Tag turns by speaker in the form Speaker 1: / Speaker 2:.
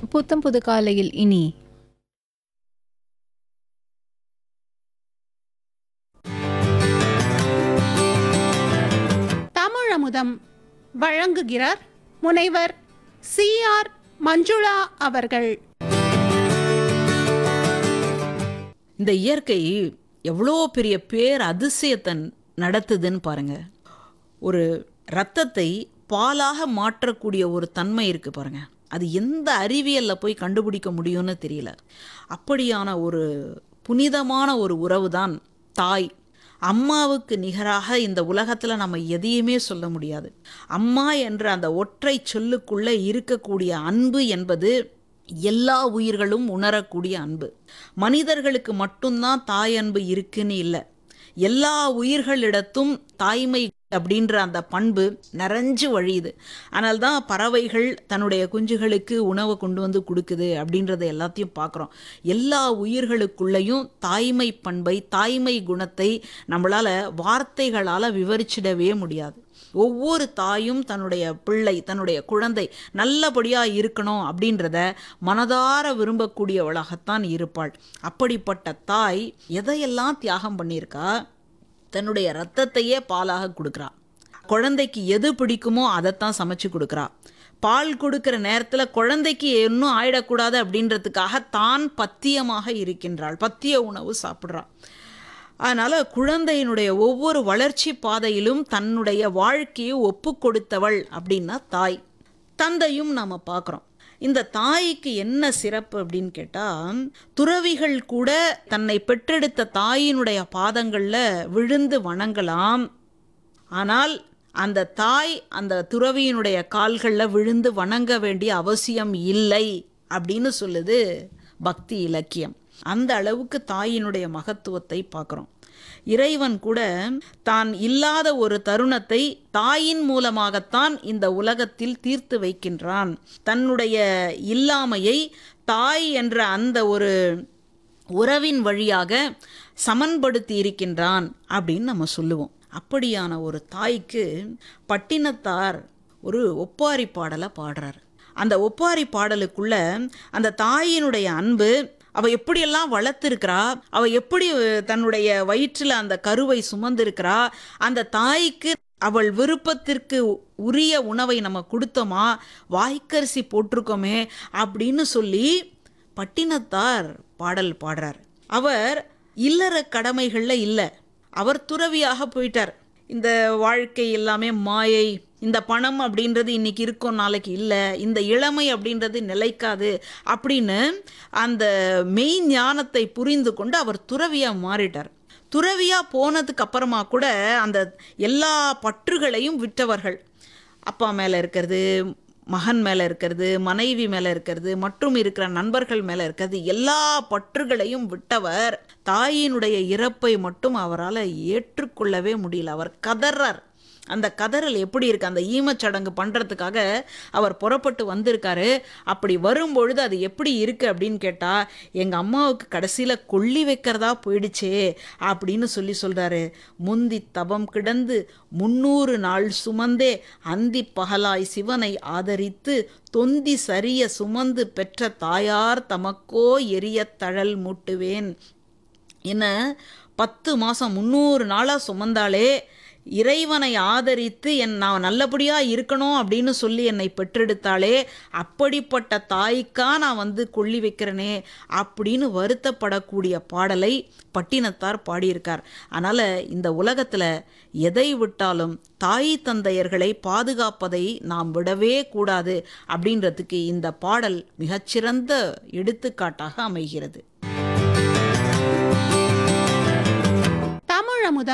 Speaker 1: புத்தம் புது காலையில் இனி
Speaker 2: தமிழமுதம் வழங்குகிறார் முனைவர் சி ஆர் மஞ்சுளா அவர்கள்
Speaker 3: இந்த இயற்கை எவ்வளோ பெரிய பேர் அதிசயத்தை நடத்துதுன்னு பாருங்க ஒரு ரத்தத்தை பாலாக மாற்றக்கூடிய ஒரு தன்மை இருக்கு பாருங்க அது எந்த அறிவியல்ல போய் கண்டுபிடிக்க முடியும்னு தெரியல அப்படியான ஒரு புனிதமான ஒரு உறவு தான் தாய் அம்மாவுக்கு நிகராக இந்த உலகத்தில் நம்ம எதையுமே சொல்ல முடியாது அம்மா என்ற அந்த ஒற்றை சொல்லுக்குள்ளே இருக்கக்கூடிய அன்பு என்பது எல்லா உயிர்களும் உணரக்கூடிய அன்பு மனிதர்களுக்கு மட்டும்தான் தாய் அன்பு இருக்குன்னு இல்லை எல்லா உயிர்களிடத்தும் தாய்மை அப்படின்ற அந்த பண்பு நிறைஞ்சு வழியுது ஆனால் தான் பறவைகள் தன்னுடைய குஞ்சுகளுக்கு உணவை கொண்டு வந்து கொடுக்குது அப்படின்றத எல்லாத்தையும் பார்க்குறோம் எல்லா உயிர்களுக்குள்ளேயும் தாய்மை பண்பை தாய்மை குணத்தை நம்மளால் வார்த்தைகளால் விவரிச்சிடவே முடியாது ஒவ்வொரு தாயும் தன்னுடைய பிள்ளை தன்னுடைய குழந்தை நல்லபடியாக இருக்கணும் அப்படின்றத மனதார விரும்பக்கூடியவளாகத்தான் இருப்பாள் அப்படிப்பட்ட தாய் எதையெல்லாம் தியாகம் பண்ணியிருக்கா தன்னுடைய ரத்தத்தையே பாலாக கொடுக்குறா குழந்தைக்கு எது பிடிக்குமோ அதைத்தான் சமைச்சு கொடுக்குறா பால் கொடுக்கிற நேரத்தில் குழந்தைக்கு இன்னும் ஆயிடக்கூடாது அப்படின்றதுக்காக தான் பத்தியமாக இருக்கின்றாள் பத்திய உணவு சாப்பிட்றா அதனால் குழந்தையினுடைய ஒவ்வொரு வளர்ச்சி பாதையிலும் தன்னுடைய வாழ்க்கையை ஒப்பு கொடுத்தவள் அப்படின்னா தாய் தந்தையும் நாம் பார்க்குறோம் இந்த தாய்க்கு என்ன சிறப்பு அப்படின்னு கேட்டால் துறவிகள் கூட தன்னை பெற்றெடுத்த தாயினுடைய பாதங்களில் விழுந்து வணங்கலாம் ஆனால் அந்த தாய் அந்த துறவியினுடைய கால்களில் விழுந்து வணங்க வேண்டிய அவசியம் இல்லை அப்படின்னு சொல்லுது பக்தி இலக்கியம் அந்த அளவுக்கு தாயினுடைய மகத்துவத்தை பார்க்குறோம் இறைவன் கூட தான் இல்லாத ஒரு தருணத்தை தாயின் மூலமாகத்தான் இந்த உலகத்தில் தீர்த்து வைக்கின்றான் தன்னுடைய இல்லாமையை தாய் என்ற அந்த ஒரு உறவின் வழியாக சமன்படுத்தி இருக்கின்றான் அப்படின்னு நம்ம சொல்லுவோம் அப்படியான ஒரு தாய்க்கு பட்டினத்தார் ஒரு ஒப்பாரி பாடலை பாடுறார் அந்த ஒப்பாரி பாடலுக்குள்ள அந்த தாயினுடைய அன்பு அவ எப்படியெல்லாம் வளர்த்துருக்கிறா அவ எப்படி தன்னுடைய வயிற்றில் அந்த கருவை சுமந்திருக்கிறா அந்த தாய்க்கு அவள் விருப்பத்திற்கு உரிய உணவை நம்ம கொடுத்தோமா வாய்க்கரிசி போட்டிருக்கோமே அப்படின்னு சொல்லி பட்டினத்தார் பாடல் பாடுறார் அவர் இல்லற கடமைகளில் இல்லை அவர் துறவியாக போயிட்டார் இந்த வாழ்க்கை எல்லாமே மாயை இந்த பணம் அப்படின்றது இன்னைக்கு இருக்கும் நாளைக்கு இல்லை இந்த இளமை அப்படின்றது நிலைக்காது அப்படின்னு அந்த மெய் ஞானத்தை புரிந்து கொண்டு அவர் துறவியாக மாறிட்டார் துறவியாக போனதுக்கு அப்புறமா கூட அந்த எல்லா பற்றுகளையும் விட்டவர்கள் அப்பா மேலே இருக்கிறது மகன் மேலே இருக்கிறது மனைவி மேலே இருக்கிறது மற்றும் இருக்கிற நண்பர்கள் மேலே இருக்கிறது எல்லா பற்றுகளையும் விட்டவர் தாயினுடைய இறப்பை மட்டும் அவரால் ஏற்றுக்கொள்ளவே முடியல அவர் கதறார் அந்த கதறல் எப்படி இருக்கு அந்த ஈமச்சடங்கு பண்ணுறதுக்காக அவர் புறப்பட்டு வந்திருக்காரு அப்படி வரும்பொழுது அது எப்படி இருக்கு அப்படின்னு கேட்டால் எங்கள் அம்மாவுக்கு கடைசியில் கொல்லி வைக்கிறதா போயிடுச்சே அப்படின்னு சொல்லி சொல்கிறாரு முந்தி தபம் கிடந்து முன்னூறு நாள் சுமந்தே அந்தி பகலாய் சிவனை ஆதரித்து தொந்தி சரிய சுமந்து பெற்ற தாயார் தமக்கோ எரிய தழல் மூட்டுவேன் என்ன பத்து மாதம் முந்நூறு நாளாக சுமந்தாலே இறைவனை ஆதரித்து என் நான் நல்லபடியாக இருக்கணும் அப்படின்னு சொல்லி என்னை பெற்றெடுத்தாலே அப்படிப்பட்ட தாய்க்கா நான் வந்து கொள்ளி வைக்கிறனே அப்படின்னு வருத்தப்படக்கூடிய பாடலை பட்டினத்தார் பாடியிருக்கார் அதனால் இந்த உலகத்தில் எதை விட்டாலும் தாய் தந்தையர்களை பாதுகாப்பதை நாம் விடவே கூடாது அப்படின்றதுக்கு இந்த பாடல் மிகச்சிறந்த எடுத்துக்காட்டாக அமைகிறது
Speaker 2: தமிழமுதம்